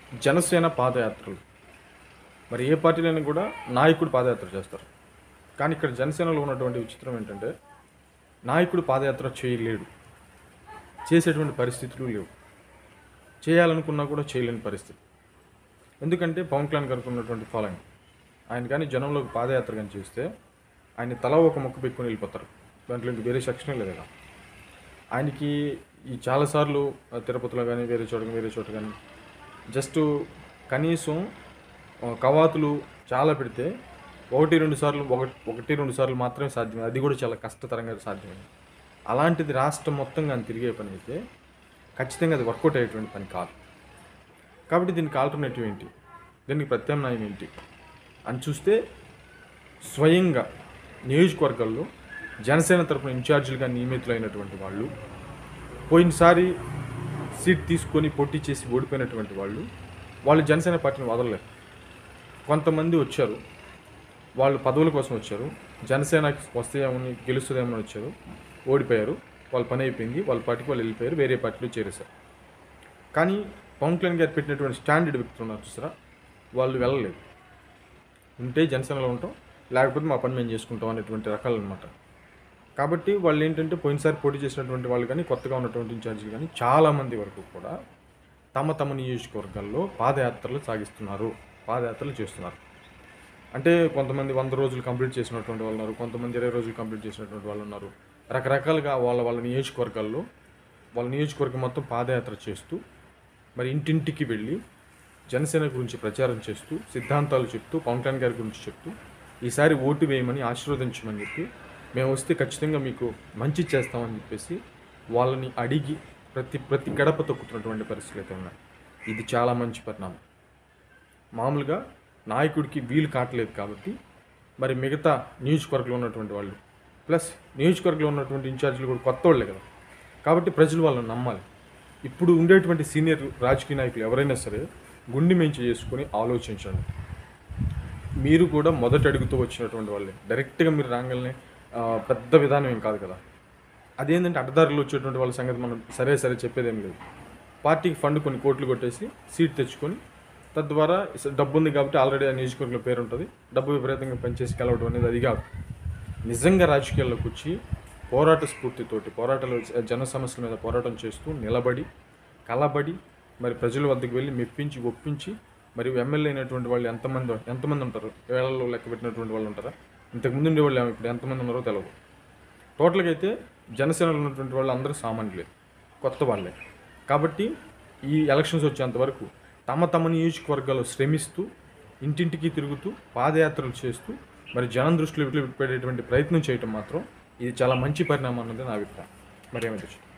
జనసేన పాదయాత్రలు మరి ఏ పార్టీలైనా కూడా నాయకుడు పాదయాత్ర చేస్తారు కానీ ఇక్కడ జనసేనలో ఉన్నటువంటి విచిత్రం ఏంటంటే నాయకుడు పాదయాత్ర చేయలేడు చేసేటువంటి పరిస్థితులు లేవు చేయాలనుకున్నా కూడా చేయలేని పరిస్థితి ఎందుకంటే పవన్ కళ్యాణ్ గారికి ఉన్నటువంటి ఫాలోయింగ్ ఆయన కానీ జనంలోకి పాదయాత్ర కానీ చేస్తే ఆయన తల ఒక మొక్క పెట్టుకొని వెళ్ళిపోతారు దాంట్లో ఇంక వేరే సెక్షనే లేదు కదా ఆయనకి ఈ చాలాసార్లు ఆ, తిరుపతిలో కానీ వేరే చోట వేరే చోట కానీ జస్ట్ కనీసం ఆ, కవాతులు చాలా పెడితే ఒకటి రెండు సార్లు ఒకటి ఒకటి రెండు సార్లు మాత్రమే సాధ్యమే అది కూడా చాలా కష్టతరంగా సాధ్యమైంది అలాంటిది రాష్ట్రం మొత్తం కానీ తిరిగే పని అయితే ఖచ్చితంగా అది వర్కౌట్ అయ్యేటువంటి పని కాదు కాబట్టి దీనికి ఆల్టర్నేటివ్ ఏంటి దీనికి ప్రత్యామ్నాయం ఏంటి అని చూస్తే స్వయంగా నియోజకవర్గాల్లో జనసేన తరపున ఇన్ఛార్జీలుగా నియమితులైనటువంటి వాళ్ళు పోయినసారి సీట్ తీసుకొని పోటీ చేసి ఓడిపోయినటువంటి వాళ్ళు వాళ్ళు జనసేన పార్టీని వదలలేరు కొంతమంది వచ్చారు వాళ్ళు పదవుల కోసం వచ్చారు జనసేనకి వస్తాయేమని గెలుస్తుందేమని వచ్చారు ఓడిపోయారు వాళ్ళ పని అయిపోయింది వాళ్ళ పార్టీకి వాళ్ళు వెళ్ళిపోయారు వేరే పార్టీలో చేరేశారు కానీ పవన్ కళ్యాణ్ గారు పెట్టినటువంటి స్టాండర్డ్ వ్యక్తులు ఉన్నారు చూసారా వాళ్ళు వెళ్ళలేదు ఉంటే జనసేనలో ఉంటాం లేకపోతే మా పని మేము చేసుకుంటాం అనేటువంటి రకాలు అనమాట కాబట్టి వాళ్ళు ఏంటంటే పోయినసారి పోటీ చేసినటువంటి వాళ్ళు కానీ కొత్తగా ఉన్నటువంటి ఇన్ఛార్జీలు కానీ చాలామంది వరకు కూడా తమ తమ నియోజకవర్గాల్లో పాదయాత్రలు సాగిస్తున్నారు పాదయాత్రలు చేస్తున్నారు అంటే కొంతమంది వంద రోజులు కంప్లీట్ చేసినటువంటి వాళ్ళు ఉన్నారు కొంతమంది ఇరవై రోజులు కంప్లీట్ చేసినటువంటి వాళ్ళు ఉన్నారు రకరకాలుగా వాళ్ళ వాళ్ళ నియోజకవర్గాల్లో వాళ్ళ నియోజకవర్గం మొత్తం పాదయాత్ర చేస్తూ మరి ఇంటింటికి వెళ్ళి జనసేన గురించి ప్రచారం చేస్తూ సిద్ధాంతాలు చెప్తూ పవన్ కళ్యాణ్ గారి గురించి చెప్తూ ఈసారి ఓటు వేయమని ఆశీర్వదించమని చెప్పి మేము వస్తే ఖచ్చితంగా మీకు మంచి చేస్తామని చెప్పేసి వాళ్ళని అడిగి ప్రతి ప్రతి గడప తొక్కుతున్నటువంటి పరిస్థితులు అయితే ఉన్నాయి ఇది చాలా మంచి పరిణామం మామూలుగా నాయకుడికి వీలు కావట్లేదు కాబట్టి మరి మిగతా నియోజకవర్గంలో ఉన్నటువంటి వాళ్ళు ప్లస్ నియోజకవర్గంలో ఉన్నటువంటి ఇన్ఛార్జీలు కూడా కొత్త వాళ్ళే కదా కాబట్టి ప్రజలు వాళ్ళని నమ్మాలి ఇప్పుడు ఉండేటువంటి సీనియర్ రాజకీయ నాయకులు ఎవరైనా సరే గుండె మెంచి చేసుకొని ఆలోచించండి మీరు కూడా మొదట అడుగుతూ వచ్చినటువంటి వాళ్ళే డైరెక్ట్గా మీరు రాగానే ఆ, పెద్ద విధానం ఏం కాదు కదా అదేంటంటే అడ్డదారులు వచ్చేటువంటి వాళ్ళ సంగతి మనం సరే సరే చెప్పేదేం లేదు పార్టీకి ఫండ్ కొన్ని కోట్లు కొట్టేసి సీట్ తెచ్చుకొని తద్వారా ఇస- డబ్బు ఉంది కాబట్టి ఆల్రెడీ ఆ నియోజకవర్గంలో పేరు ఉంటుంది డబ్బు విపరీతంగా పనిచేసి కలవడం అనేది అది కాదు నిజంగా రాజకీయాల్లోకి వచ్చి పోరాట స్ఫూర్తితోటి పోరాటాలు జన సమస్యల మీద పోరాటం చేస్తూ నిలబడి కలబడి మరి ప్రజల వద్దకు వెళ్ళి మెప్పించి ఒప్పించి మరి ఎమ్మెల్యే అయినటువంటి వాళ్ళు ఎంతమంది ఎంతమంది ఉంటారు వేళల్లో లెక్క పెట్టినటువంటి వాళ్ళు ఉంటారా ఇంతకుముందు ఉండేవాళ్ళు ఏమో ఇప్పుడు ఎంతమంది ఉన్నారో తెలియదు టోటల్గా అయితే జనసేనలో ఉన్నటువంటి వాళ్ళు అందరూ సామాన్యులే కొత్త వాళ్ళే కాబట్టి ఈ ఎలక్షన్స్ వచ్చేంత వరకు తమ తమ నియోజకవర్గాల్లో శ్రమిస్తూ ఇంటింటికి తిరుగుతూ పాదయాత్రలు చేస్తూ మరి జనం దృష్టిలో పెట్టేటువంటి ప్రయత్నం చేయటం మాత్రం ఇది చాలా మంచి పరిణామం అన్నది నా అభిప్రాయం మరి ఏమైతే